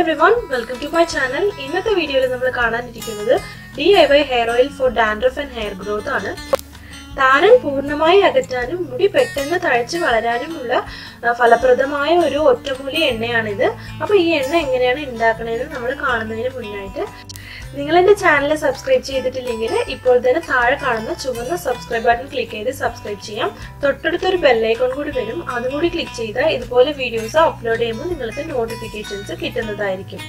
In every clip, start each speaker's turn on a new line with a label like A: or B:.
A: every one welcome to my channel ഇന്നത്തെ വീഡിയോയിൽ നമ്മൾ കാണാനിരിക്കുന്നത് D I Y hair oil for dandruff and hair growth ആണ് താരൻ പൂർണ്ണമായി അകറ്റാനും മുടി പെട്ടെന്ന് തഴച്ച് വളരാനുമുള്ള ആ, ഫലപ്രദമായ ഒരു ഒറ്റമൂലി എണ്ണയാണിത് അപ്പോൾ ഈ എണ്ണ എങ്ങനെയാണ് ഉണ്ടാക്കണതെന്ന് നമ്മൾ കാണുന്നതിന് മുന്നായിട്ട് നിങ്ങൾ എൻ്റെ ചാനൽ സബ്സ്ക്രൈബ് ചെയ്തിട്ടില്ലെങ്കിൽ ഇപ്പോൾ തന്നെ താഴെ കാണുന്ന ചുവന്ന സബ്സ്ക്രൈബ് ബട്ടൺ ക്ലിക്ക് ചെയ്ത് സബ്സ്ക്രൈബ് ചെയ്യാം തൊട്ടടുത്തൊരു ബെല്ലൈക്കൺ കൂടി വരും അതും കൂടി ക്ലിക്ക് ചെയ്താൽ ഇതുപോലെ വീഡിയോസ് അപ്ലോഡ് ചെയ്യുമ്പോൾ നിങ്ങൾക്ക് നോട്ടിഫിക്കേഷൻസ് കിട്ടുന്നതായിരിക്കും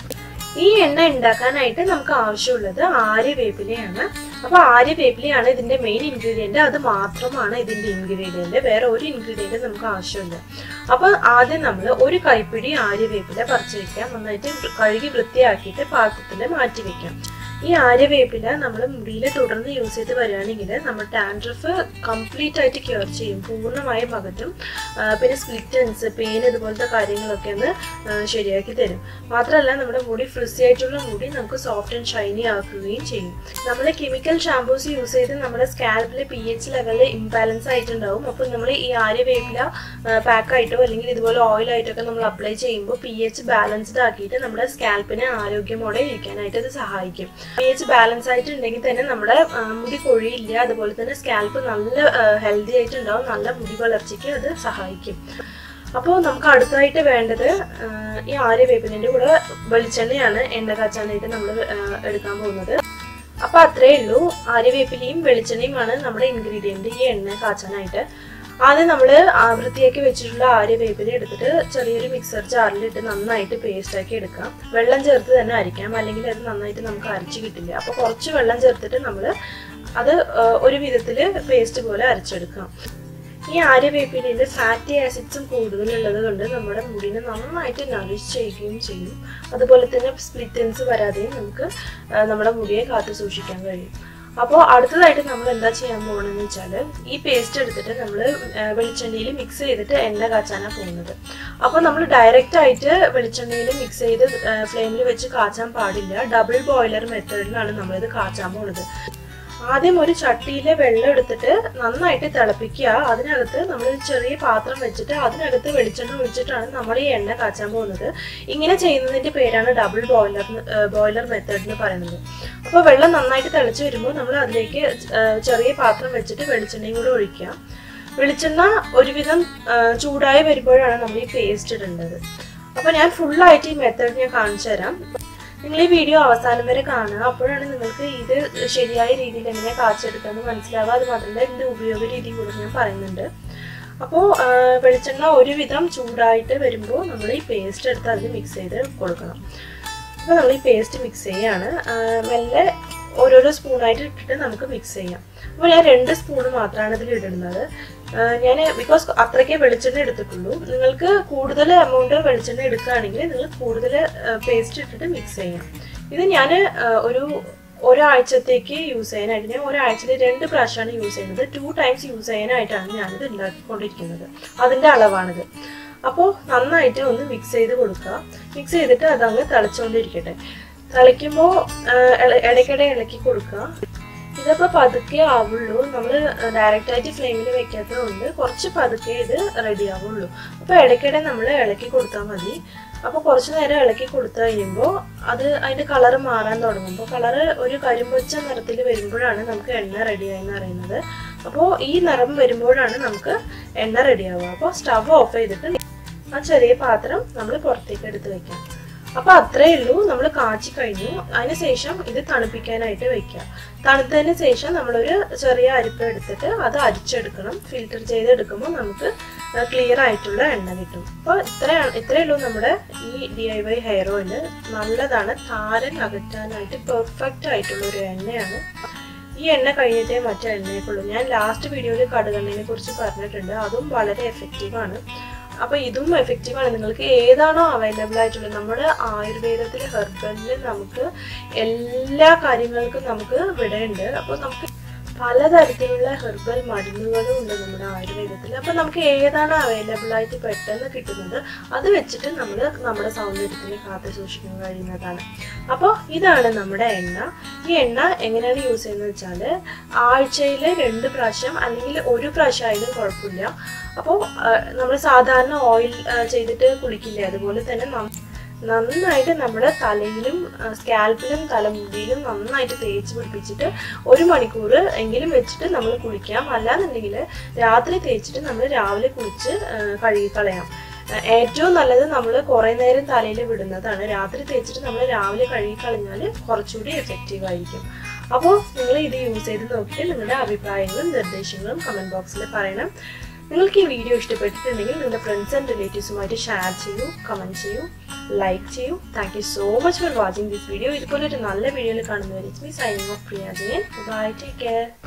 A: ഈ എണ്ണ ഉണ്ടാക്കാനായിട്ട് നമുക്ക് ആവശ്യമുള്ളത് ആര്യവേപ്പിലയാണ് അപ്പൊ ആര്യവേപ്പിലയാണ് ഇതിന്റെ മെയിൻ ഇൻഗ്രീഡിയന്റ് അത് മാത്രമാണ് ഇതിന്റെ ഇൻഗ്രീഡിയന്റ് വേറെ ഒരു ഇൻഗ്രീഡിയന്റ് നമുക്ക് ആവശ്യമില്ല അപ്പൊ ആദ്യം നമ്മൾ ഒരു കൈപ്പിടി ആര്യവേപ്പില പറിച്ചു വെക്കാം നന്നായിട്ട് കഴുകി വൃത്തിയാക്കിയിട്ട് പാത്രത്തിൽ മാറ്റി വെക്കാം ഈ ആര്യവേപ്പില നമ്മൾ മുടിയിൽ തുടർന്ന് യൂസ് ചെയ്ത് വരികയാണെങ്കിൽ നമ്മൾ ടാൻഡ്രഫ് കംപ്ലീറ്റ് ആയിട്ട് ക്യൂർ ചെയ്യും പൂർണ്ണമായും അകറ്റും ആ, പിന്നെ സ്പ്ലിറ്റൻസ് പെയിൻ ഇതുപോലത്തെ കാര്യങ്ങളൊക്കെ ഒന്ന് ആ, ശരിയാക്കി തരും മാത്രമല്ല നമ്മുടെ മുടി ഫ്രിസി ആയിട്ടുള്ള മുടി നമുക്ക് സോഫ്റ്റ് ആൻഡ് ഷൈനി ആക്കുകയും ചെയ്യും നമ്മൾ കെമിക്കൽ ഷാംപൂസ് യൂസ് ചെയ്ത് നമ്മുടെ സ്കാൽപ്പിൽ പി എച്ച് ലെവലിൽ ഇംബാലൻസ് ആയിട്ടുണ്ടാവും അപ്പോൾ നമ്മൾ ഈ ആര്യവേപ്പില പാക്കായിട്ടോ അല്ലെങ്കിൽ ഇതുപോലെ ഓയിൽ ആയിട്ടൊക്കെ നമ്മൾ അപ്ലൈ ചെയ്യുമ്പോൾ പി എച്ച് ബാലൻസ്ഡ് ആക്കിയിട്ട് നമ്മുടെ സ്കാൽപ്പിനെ ആരോഗ്യമോടെ ഇരിക്കാനായിട്ട് ഇത് സഹായിക്കും പി എച്ച് ബാലൻസ് ആയിട്ടുണ്ടെങ്കിൽ തന്നെ നമ്മുടെ ആ, മുടി കൊഴിയില്ല അതുപോലെ തന്നെ സ്കാൽപ്പ് നല്ല ഹെൽത്തി ആയിട്ടുണ്ടാവും നല്ല മുടി വളർച്ചയ്ക്ക് അത് സഹായിക്കും അപ്പോൾ നമുക്ക് അടുത്തായിട്ട് വേണ്ടത് ആ, ഈ ആര്യവേപ്പിലിൻ്റെ കൂടെ വെളിച്ചെണ്ണയാണ് എണ്ണ കാച്ചാനായിട്ട് നമ്മൾ എടുക്കാൻ പോകുന്നത് അപ്പോൾ അത്രേ ഉള്ളൂ ആര്യവേപ്പിലയും വെളിച്ചെണ്ണയുമാണ് നമ്മുടെ ഇൻഗ്രീഡിയൻറ്റ് ഈ എണ്ണ കാച്ചാനായിട്ട് ആദ്യം നമ്മൾ വൃത്തിയാക്കി വെച്ചിട്ടുള്ള ആര്യവേപ്പില എടുത്തിട്ട് ചെറിയൊരു മിക്സർ ജാറിലിട്ട് നന്നായിട്ട് പേസ്റ്റ് ആക്കി എടുക്കാം വെള്ളം ചേർത്ത് തന്നെ അരിക്കാം അല്ലെങ്കിൽ അത് നന്നായിട്ട് നമുക്ക് അരച്ച് കിട്ടില്ല അപ്പോൾ കുറച്ച് വെള്ളം ചേർത്തിട്ട് നമ്മൾ അത് ആ, ഒരു വിധത്തിൽ പേസ്റ്റ് പോലെ അരച്ചെടുക്കാം ഈ ആര്യവേപ്പിലയിൽ ഫാറ്റി ആസിഡ്സും കൂടുതലുള്ളത് കൊണ്ട് നമ്മുടെ മുടിനെ നന്നായിട്ട് നറിഷ് ചെയ്യുകയും ചെയ്യും അതുപോലെ തന്നെ സ്പ്ലിറ്റൻസ് വരാതെയും നമുക്ക് ആ, നമ്മുടെ മുടിയെ കാത്തു സൂക്ഷിക്കാൻ കഴിയും അപ്പോൾ അടുത്തതായിട്ട് നമ്മൾ എന്താ ചെയ്യാൻ പോകണമെന്ന് വെച്ചാൽ ഈ പേസ്റ്റ് എടുത്തിട്ട് നമ്മൾ വെളിച്ചെണ്ണയിൽ മിക്സ് ചെയ്തിട്ട് എണ്ണ കാച്ചാനാണ് പോകുന്നത് അപ്പോൾ നമ്മൾ ഡയറക്റ്റ് ആയിട്ട് വെളിച്ചെണ്ണയിൽ മിക്സ് ചെയ്ത് ഫ്ലെയിമിൽ വെച്ച് കാച്ചാൻ പാടില്ല ഡബിൾ ബോയിലർ മെത്തേഡിലാണ് നമ്മളിത് കാച്ചാൻ പോകുന്നത് ആദ്യം ഒരു ചട്ടിയിലെ വെള്ളം എടുത്തിട്ട് നന്നായിട്ട് തിളപ്പിക്കുക അതിനകത്ത് നമ്മൾ ഒരു ചെറിയ പാത്രം വെച്ചിട്ട് അതിനകത്ത് വെളിച്ചെണ്ണ ഒഴിച്ചിട്ടാണ് നമ്മൾ ഈ എണ്ണ കാച്ചാൻ പോകുന്നത് ഇങ്ങനെ ചെയ്യുന്നതിന്റെ പേരാണ് ഡബിൾ ബോയിലർ ബോയിലർ മെത്തേഡ് എന്ന് പറയുന്നത് അപ്പോൾ വെള്ളം നന്നായിട്ട് തിളച്ച് വരുമ്പോൾ നമ്മൾ അതിലേക്ക് ആ, ചെറിയ പാത്രം വെച്ചിട്ട് വെളിച്ചെണ്ണയും കൂടെ ഒഴിക്കുക വെളിച്ചെണ്ണ ഒരുവിധം ആ, ചൂടായി വരുമ്പോഴാണ് നമ്മൾ ഈ പേസ്റ്റ് ഇടേണ്ടത് അപ്പോൾ ഞാൻ ഫുള്ളായിട്ട് ഈ മെത്തേഡ് ഞാൻ കാണിച്ചു തരാം നിങ്ങൾ ഈ വീഡിയോ അവസാനം വരെ കാണുക അപ്പോഴാണ് നിങ്ങൾക്ക് ഇത് ശരിയായ രീതിയിൽ എങ്ങനെ കാച്ചെടുക്കാമെന്ന് മനസ്സിലാവുക അത് മാത്രമല്ല ഇതിൻ്റെ ഉപയോഗ രീതി കൂടെ ഞാൻ പറയുന്നുണ്ട് അപ്പോൾ വെളിച്ചെണ്ണ ഒരുവിധം ചൂടായിട്ട് വരുമ്പോൾ നമ്മൾ ഈ പേസ്റ്റ് എടുത്ത് അതിൽ മിക്സ് ചെയ്ത് കൊടുക്കണം അപ്പോൾ നമ്മൾ ഈ പേസ്റ്റ് മിക്സ് ചെയ്യാണ് ആ, മെല്ലെ ഓരോരോ സ്പൂണായിട്ട് ഇട്ടിട്ട് നമുക്ക് മിക്സ് ചെയ്യാം അപ്പോൾ ഞാൻ രണ്ട് സ്പൂൺ മാത്രമാണ് ഇതിൽ ഇടുന്നത് ഞാൻ ബിക്കോസ് അത്രയ്ക്കേ വെളിച്ചെണ്ണ എടുത്തിട്ടുള്ളൂ നിങ്ങൾക്ക് കൂടുതൽ എമൗണ്ട് വെളിച്ചെണ്ണ എടുക്കുകയാണെങ്കിൽ നിങ്ങൾ കൂടുതൽ പേസ്റ്റ് ഇട്ടിട്ട് മിക്സ് ചെയ്യാം ഇത് ഞാൻ ഒരു ഒരാഴ്ചത്തേക്ക് യൂസ് ചെയ്യാനായിട്ട് ഞാൻ ഒരാഴ്ചയിൽ രണ്ട് പ്രാവശ്യമാണ് യൂസ് ചെയ്യുന്നത് ടു ടൈംസ് യൂസ് ചെയ്യാനായിട്ടാണ് ഞാനിത് ഉണ്ടാക്കിക്കൊണ്ടിരിക്കുന്നത് അതിൻ്റെ അളവാണിത് അപ്പോൾ നന്നായിട്ട് ഒന്ന് മിക്സ് ചെയ്ത് കൊടുക്കുക മിക്സ് ചെയ്തിട്ട് അതങ്ങ് തിളച്ചുകൊണ്ടിരിക്കട്ടെ തിളയ്ക്കുമ്പോൾ ഇടയ്ക്കിടെ ഇളക്കി കൊടുക്കുക ഇതപ്പോൾ പതുക്കെ ആവുള്ളൂ നമ്മൾ ഡയറക്റ്റ് ആയിട്ട് ഫ്ലെയിമിൽ വെക്കാത്തതുകൊണ്ട് കുറച്ച് പതുക്കെ ഇത് റെഡി ആവുള്ളൂ അപ്പോൾ ഇടയ്ക്കിടെ നമ്മൾ ഇളക്കി കൊടുത്താൽ മതി അപ്പോൾ കുറച്ച് നേരം ഇളക്കി കൊടുത്തു കഴിയുമ്പോൾ അത് അതിൻ്റെ കളർ മാറാൻ തുടങ്ങുമ്പോൾ കളറ് ഒരു കരിമ്പൊച്ച നിറത്തിൽ വരുമ്പോഴാണ് നമുക്ക് എണ്ണ റെഡിയായി എന്ന് അറിയുന്നത് അപ്പോൾ ഈ നിറം വരുമ്പോഴാണ് നമുക്ക് എണ്ണ റെഡിയാവുക അപ്പോൾ സ്റ്റവ് ഓഫ് ചെയ്തിട്ട് ആ ചെറിയ പാത്രം നമ്മൾ പുറത്തേക്ക് എടുത്ത് വെക്കാം അപ്പൊ അത്രേ ഉള്ളൂ നമ്മൾ കാച്ചി കഴിഞ്ഞു അതിനുശേഷം ഇത് തണുപ്പിക്കാനായിട്ട് വെക്കുക തണുത്തതിന് ശേഷം നമ്മളൊരു ചെറിയ അരിപ്പ എടുത്തിട്ട് അത് അരിച്ചെടുക്കണം ഫിൽറ്റർ ചെയ്തെടുക്കുമ്പോൾ നമുക്ക് ക്ലിയർ ആയിട്ടുള്ള എണ്ണ കിട്ടും അപ്പോൾ ഇത്രയാണ് ഇത്രയേ ഉള്ളൂ നമ്മുടെ ഈ D I Y hair oil നല്ലതാണ് താരൻ അകറ്റാനായിട്ട് പെർഫെക്റ്റ് ആയിട്ടുള്ള ഒരു എണ്ണയാണ് ഈ എണ്ണ കഴിഞ്ഞിട്ടേ മറ്റേ എണ്ണയൊക്കെയുള്ളൂ ഞാൻ ലാസ്റ്റ് വീഡിയോയിൽ കടുകെണ്ണയെ കുറിച്ച് പറഞ്ഞിട്ടുണ്ട് അതും വളരെ എഫക്റ്റീവാണ് അപ്പൊ ഇതും എഫക്റ്റീവാണ് നിങ്ങൾക്ക് ഏതാണോ അവൈലബിൾ ആയിട്ടുള്ളത് നമ്മുടെ ആയുർവേദത്തിൽ ഹെർബലിൽ നമുക്ക് എല്ലാ കാര്യങ്ങൾക്കും നമുക്ക് ഇവിടെ ഉണ്ട് അപ്പോൾ നമുക്ക് പലതരത്തിലുള്ള ഹെർബൽ മരുന്നുകളും ഉണ്ട് നമ്മുടെ ആയുർവേദത്തിൽ അപ്പോൾ നമുക്ക് ഏതാണ് അവൈലബിൾ ആയിട്ട് പെട്ടെന്ന് കിട്ടുന്നത് അത് വെച്ചിട്ട് നമ്മൾ നമ്മുടെ സൗന്ദര്യത്തിന് കാത്തു സൂക്ഷിക്കാൻ കഴിയുന്നതാണ് അപ്പോൾ ഇതാണ് നമ്മുടെ എണ്ണ ഈ എണ്ണ എങ്ങനെയാണ് യൂസ് ചെയ്യുന്നത് വെച്ചാൽ ആഴ്ചയിൽ രണ്ട് പ്രാവശ്യം അല്ലെങ്കിൽ ഒരു പ്രാവശ്യം ആയാലും കുഴപ്പമില്ല അപ്പോൾ നമ്മൾ സാധാരണ ഓയിൽ ചെയ്തിട്ട് കുളിക്കില്ലേ അതുപോലെ തന്നെ നം- നന്നായിട്ട് നമ്മുടെ തലയിലും സ്കാൽപ്പിലും തലമുടിയിലും നന്നായിട്ട് തേച്ച് പിടിപ്പിച്ചിട്ട് ഒരു മണിക്കൂർ എങ്കിലും വെച്ചിട്ട് നമ്മൾ കുളിക്കാം അല്ലാന്നുണ്ടെങ്കിൽ രാത്രി തേച്ചിട്ട് നമ്മൾ രാവിലെ കുളിച്ച് ആ, കഴുകിക്കളയാം ആ, ഏറ്റവും നല്ലത് നമ്മൾ കുറേ നേരം തലയിൽ വിടുന്നതാണ് രാത്രി തേച്ചിട്ട് നമ്മൾ രാവിലെ കഴുകിക്കളഞ്ഞാൽ കുറച്ചുകൂടി എഫക്റ്റീവ് ആയിരിക്കും അപ്പോൾ നിങ്ങൾ ഇത് യൂസ് ചെയ്ത് നോക്കിയിട്ട് നിങ്ങളുടെ അഭിപ്രായങ്ങളും നിർദ്ദേശങ്ങളും കമൻറ്റ് ബോക്സിൽ പറയണം നിങ്ങൾക്ക് ഈ വീഡിയോ ഇഷ്ടപ്പെട്ടിട്ടുണ്ടെങ്കിൽ നിങ്ങളുടെ ഫ്രണ്ട്സ് ആൻഡ് റിലേറ്റീവ്സുമായിട്ട് ഷെയർ ചെയ്യൂ കമൻറ്റ് ചെയ്യൂ ലൈക്ക് ചെയ്യൂ thank you so much for watching this video ഇതുപോലെ ഒരു നല്ല വീഡിയോയിൽ കാണുന്നവരെ me signing off Priya Jayan bye take care